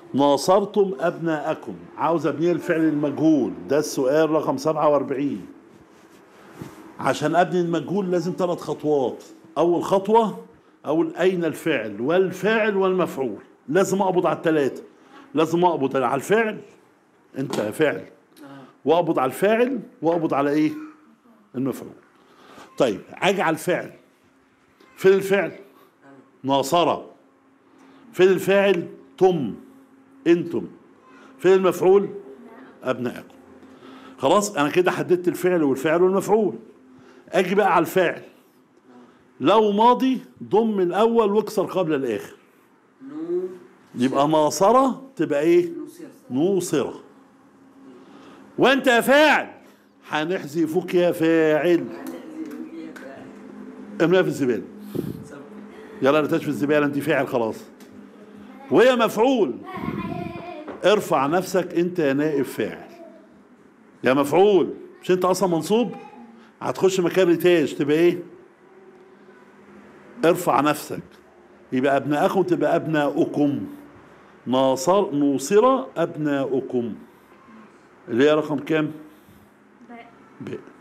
ناصرتم أبناءكم عاوز أبني الفعل المجهول ده السؤال رقم 47 عشان أبني المجهول لازم ثلاث خطوات أول خطوة أقول أين الفعل والفاعل والمفعول لازم أقبض على الثلاثة لازم أقبض على الفعل أنت فعل وأقبض على الفاعل وأقبض على إيه المفعول طيب أجي على الفعل فين الفعل ناصرة فين الفاعل تم انتم فين المفعول ابنائكم خلاص انا كده حددت الفعل والفعل والمفعول اجي بقى على الفاعل لو ماضي ضم الاول واكسر قبل الاخر نو يبقى ناصرة تبقى ايه نوصر نوصرة وانت يا فاعل هنحذفك يا فاعل املاها في الزبالة يلا لا في الزبالة انت فاعل خلاص وهي مفعول ارفع نفسك انت يا نائب فاعل يا مفعول مش انت اصلا منصوب هتخش مكان ريتاج تبقى ايه ارفع نفسك يبقى ابناءكم تبقى ابناؤكم ناصر نوصر ابناؤكم اللي هي رقم كام ب